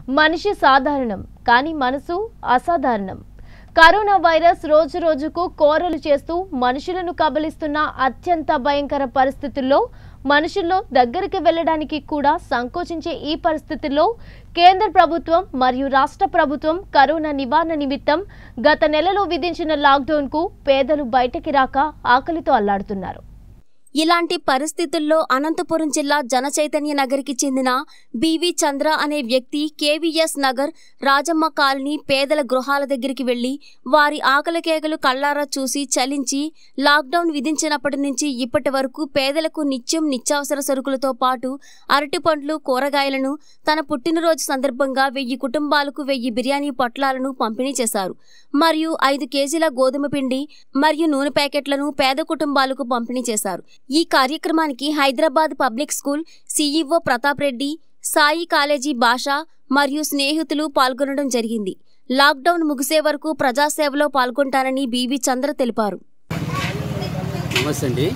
మనిషి సాధారణం కానీ మనసు అసాధారణం కరోనా వైరస్ రోజు రోజుకు కోరలు చేస్తూ మనుషులను కబలిస్తున్న అత్యంత భయంకర పరిస్థితుల్లో మనుషుల్లో దగ్గరికి వెళ్ళడానికి కూడా సంకోచించే ఈ పరిస్థితుల్లో కేంద్ర ప్రభుత్వం మరియు రాష్ట్ర ప్రభుత్వం కరోనా నివారణ నిమిత్తం గత నెలలో విధించిన లాక్డౌన్కు పేదలు బయటకి రాక ఆకలితో అల్లాడుతున్నారు ఇలాంటి పరిస్థితుల్లో అనంతపురం జిల్లా జనచైతన్య నగర్కి చెందిన బివి చంద్ర అనే వ్యక్తి కేవీఎస్ నగర్ రాజమ్మ కాలనీ పేదల గృహాల దగ్గరికి వెళ్లి వారి ఆకలి కేకలు కళ్లారా చూసి చలించి లాక్డౌన్ విధించినప్పటి నుంచి ఇప్పటి వరకు పేదలకు నిత్యం నిత్యావసర సరుకులతో పాటు అరటిపండ్లు కూరగాయలను తన పుట్టినరోజు సందర్భంగా వెయ్యి కుటుంబాలకు వెయ్యి బిర్యానీ పొట్లాలను పంపిణీ చేశారు మరియు ఐదు కేజీల గోధుమ పిండి మరియు నూనె ప్యాకెట్లను పేద కుటుంబాలకు పంపిణీ చేశారు ఈ కార్యక్రమానికి Hyderabad public school CEO Pratap Reddy Sai college Basha మరియు స్నేహితులు పాల్గొనడం జరిగింది లాక్డౌన్ ముగిసే వరకు ప్రజాసేవలో పాల్గొంటానని బీవీ చంద్ర తెలిపారు నమస్తే అండి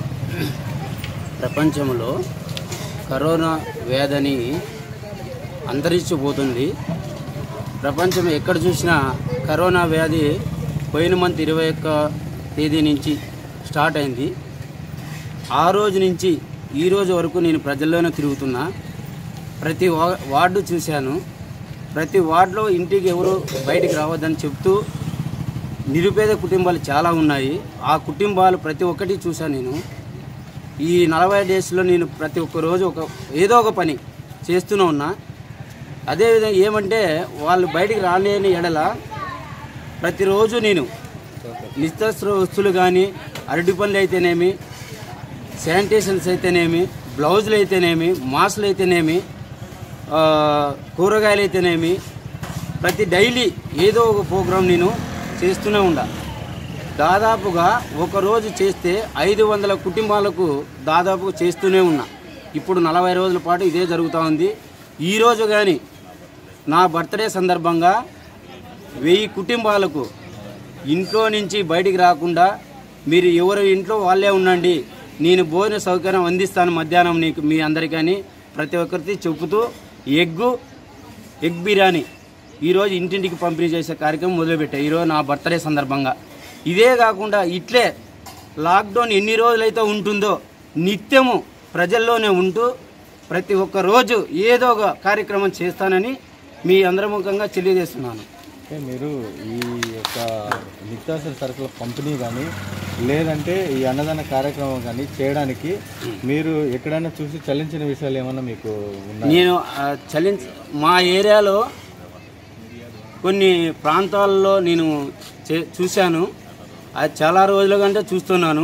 ప్రపంచంలో కరోనా వ్యాధని అంతరించిపోతుంది ప్రపంచం ఎక్కడ చూసినా కరోనా వ్యాధి పోయిన మంత్ ఇరవై ఒక్క తేదీ నుంచి స్టార్ట్ అయింది ఆ రోజు నుంచి ఈ రోజు వరకు నేను ప్రజల్లోనే తిరుగుతున్నా ప్రతి వా- వార్డు చూశాను ప్రతి వార్డులో ఇంటికి ఎవరు బయటికి రావద్దని చెప్తూ నిరుపేద కుటుంబాలు చాలా ఉన్నాయి ఆ కుటుంబాలు ప్రతి ఒక్కటి చూశాను నేను ఈ నలభై డేస్లో నేను ప్రతి ఒక్క రోజు ఒక ఏదో ఒక పని చేస్తూనే ఉన్నా అదేవిధంగా ఏమంటే వాళ్ళు బయటికి రాలేని ఎడల ప్రతిరోజు నేను నిత్యావసర వస్తువులు కానీ అరటి పనులు అయితేనేమి శానిటేషన్స్ అయితేనేమి బ్లౌజులు అయితేనేమి మాస్కులు అయితేనేమి ఆ, కూరగాయలు అయితేనేమి ప్రతి డైలీ ఏదో ఒక ప్రోగ్రాం నేను చేస్తూనే ఉండా దాదాపుగా ఒక రోజు చేస్తే ఐదు వందల కుటుంబాలకు దాదాపు చేస్తూనే ఉన్నా ఇప్పుడు నలభై రోజుల పాటు ఇదే జరుగుతూ ఉంది ఈరోజు కానీ నా బర్త్డే సందర్భంగా వెయ్యి కుటుంబాలకు ఇంట్లో నుంచి బయటికి రాకుండా మీరు ఎవరు ఇంట్లో వాళ్ళే ఉండండి నేను భోజన సౌకర్యం అందిస్తాను మధ్యాహ్నం నీకు మీ అందరికని ప్రతి ఒక్కరికి చెబుతూ ఎగ్గు ఎగ్ బిర్యానీ ఈరోజు ఇంటింటికి పంపిణీ చేసే కార్యక్రమం మొదలుపెట్టా ఈరోజు నా బర్త్డే సందర్భంగా ఇదే కాకుండా ఇట్లే లాక్డౌన్ ఎన్ని రోజులైతే ఉంటుందో నిత్యము ప్రజల్లోనే ఉంటూ ప్రతి ఒక్క రోజు ఏదో ఒక కార్యక్రమం చేస్తానని మీ అందరి ముఖంగా తెలియజేస్తున్నాను అంటే మీరు ఈ యొక్క నిత్యావసర సరుకుల పంపిణీ కానీ లేదంటే ఈ అన్నదాన కార్యక్రమం కానీ చేయడానికి మీరు ఎక్కడైనా చూసి చలించిన విషయాలు ఏమన్నా మీకు ఉన్నాయి నేను ఆ, చలించ మా ఏరియాలో కొన్ని ప్రాంతాల్లో నేను చే- చూశాను అది చాలా రోజుల కంటే చూస్తున్నాను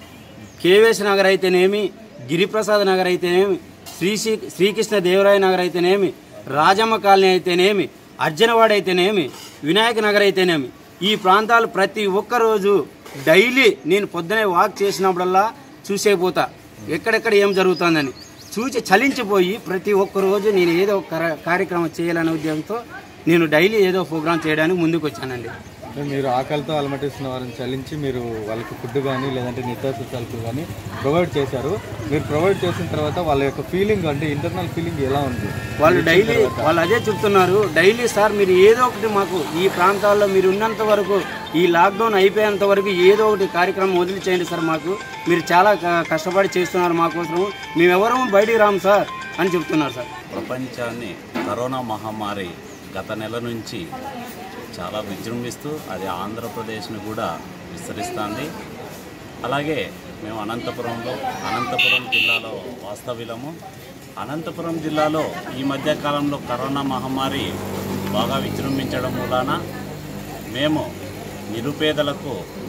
కేవేశ్ నగర్ అయితేనేమి గిరిప్రసాద్ నగర్ అయితేనేమి శ్రీ శ్రీ- శ్రీకృష్ణ దేవరాయ నగర్ అయితేనేమి రాజమ్మ కాలనీ అయితేనేమి అర్జునవాడ అయితేనేమి వినాయక నగర్ అయితేనేమి ఈ ప్రాంతాలు ప్రతి ఒక్క రోజు డైలీ నేను పొద్దునే వాక్ చేసినప్పుడల్లా చూసే పోతా ఎక్కడెక్కడ ఏం జరుగుతుందని చూసి చలించిపోయి ప్రతి ఒక్క రోజు నేను ఏదో ఒక కర- కార్యక్రమం చేయాలనే ఉద్దేశంతో నేను డైలీ ఏదో ప్రోగ్రామ్ చేయడానికి ముందుకు వచ్చానండి అంటే మీరు ఆకలితో అలమటిస్తున్న వారిని చలించి మీరు వాళ్ళకి ఫుడ్ కానీ లేదంటే నిత్యావసర సరుకులు కానీ ప్రొవైడ్ చేశారు మీరు ప్రొవైడ్ చేసిన తర్వాత వాళ్ళ యొక్క ఫీలింగ్ అంటే ఇంటర్నల్ ఫీలింగ్ ఎలా ఉంది వాళ్ళు డైలీ వాళ్ళు అదే చెప్తున్నారు డైలీ సార్ మీరు ఏదో ఒకటి మాకు ఈ ప్రాంతాల్లో మీరు ఉన్నంత వరకు ఈ లాక్డౌన్ అయిపోయేంత వరకు ఏదో ఒకటి కార్యక్రమం వదిలి చేయండి సార్ మాకు మీరు చాలా క- కష్టపడి చేస్తున్నారు మా కోసం మేమెవరూ బయటికి రాము సార్ అని చెప్తున్నారు సార్ ప్రపంచాన్ని కరోనా మహమ్మారి గత నెల నుంచి చాలా విజృంభిస్తూ అది ఆంధ్రప్రదేశ్ని కూడా విస్తరిస్తుంది అలాగే మేము అనంతపురంలో అనంతపురం జిల్లాలో వాస్తవ్యులము అనంతపురం జిల్లాలో ఈ మధ్య కాలంలో కరోనా మహమ్మారి బాగా విజృంభించడం మూలాన మేము నిరుపేదలకు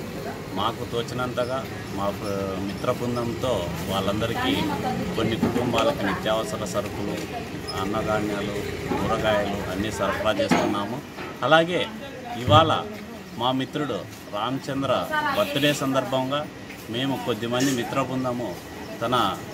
మాకు తోచినంతగా మా ప్ర- మిత్ర బృందంతో వాళ్ళందరికీ కొన్ని కుటుంబాలకు నిత్యావసర సరుకులు అన్నధాన్యాలు కూరగాయలు అన్నీ సరఫరా చేస్తున్నాము అలాగే ఇవాళ మా మిత్రుడు రామచంద్ర బర్త్డే సందర్భంగా మేము కొద్దిమంది మిత్ర బృందము తన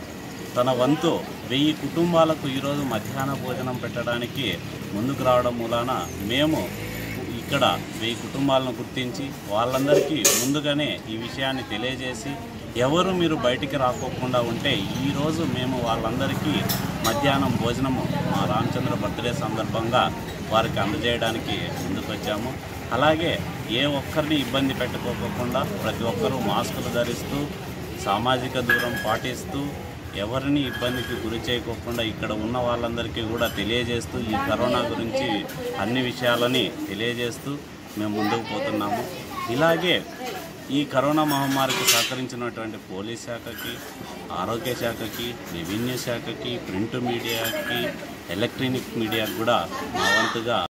తన వంతు వెయ్యి కుటుంబాలకు ఈరోజు మధ్యాహ్న భోజనం పెట్టడానికి ముందుకు రావడం మూలాన మేము ఇక్కడ వెయ్యి కుటుంబాలను గుర్తించి వాళ్ళందరికీ ముందుగానే ఈ విషయాన్ని తెలియజేసి ఎవరు మీరు బయటికి రాకోకుండా ఉంటే ఈరోజు మేము వాళ్ళందరికీ మధ్యాహ్నం భోజనము మా రామచంద్ర బర్త్డే సందర్భంగా వారికి అందజేయడానికి ముందుకొచ్చాము అలాగే ఏ ఒక్కరిని ఇబ్బంది పెట్టుకోకుండా ప్రతి ఒక్కరూ మాస్కులు ధరిస్తూ సామాజిక దూరం పాటిస్తూ ఎవరిని ఇబ్బందికి గురి చేయకోకుండా ఇక్కడ ఉన్న వాళ్ళందరికీ కూడా తెలియజేస్తూ ఈ కరోనా గురించి అన్ని విషయాలని తెలియజేస్తూ మేము ముందుకు పోతున్నాము ఇలాగే ఈ కరోనా మహమ్మారికి సహకరించినటువంటి పోలీస్ శాఖకి ఆరోగ్య శాఖకి రెవెన్యూ శాఖకి ప్రింట్ మీడియాకి ఎలక్ట్రానిక్ మీడియాకి కూడా మా వంతుగా